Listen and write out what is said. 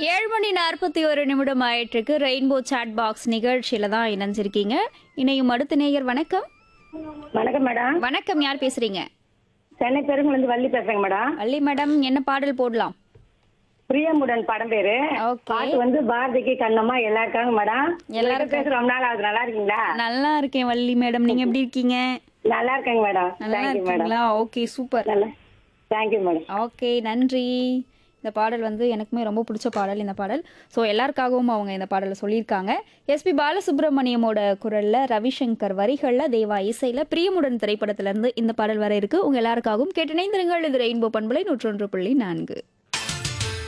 ஏழு மணி நாற்பத்தி ஒரு நிமிடம் ஆயிட்டிருக்கு ரெயின்போ சாட் பாக்ஸ் நிகழ்ச்சியில தான் இணைஞ்சிருக்கீங்க இணையும் அடுத்த நேயர் வணக்கம் வணக்கம் மேடம் வணக்கம் யார் பேசுறீங்க சென்னை பெருங்குலேருந்து வள்ளி பேசுறேங்க மேடம் வள்ளி மேடம் என்ன பாடல் போடலாம் பிரியமுடன் படம் பேரு ஓகே பாட்டு வந்து பாரதிக்கு கண்ணம்மா எல்லாருக்காங்க மேடம் எல்லாரும் பேசுற ரொம்ப நாள் ஆகுது நல்லா இருக்கீங்களா நல்லா இருக்கேன் வள்ளி மேடம் நீங்க எப்படி இருக்கீங்க நல்லா இருக்கேங்க மேடம் நல்லா தேங்க்யூ மேடம் இருக்கீங்களா ஓகே சூப்பர் நல்லா தேங்க்யூ மேடம் ஓகே நன்றி இந்த பாடல் வந்து எனக்குமே ரொம்ப பிடிச்ச பாடல் இந்த பாடல் ஸோ எல்லாருக்காகவும் அவங்க இந்த பாடலை சொல்லியிருக்காங்க எஸ்பி பாலசுப்ரமணியமோட குரல்ல ரவிசங்கர் வரிகளில் தேவா இசையில் பிரியமுடன் திரைப்படத்திலிருந்து இந்த பாடல் வர இருக்கு உங்க எல்லாருக்காகவும் கேட்டு இணைந்திருங்கள் இது ரெயின்போ பண்பலை நூற்றொன்று புள்ளி நான்கு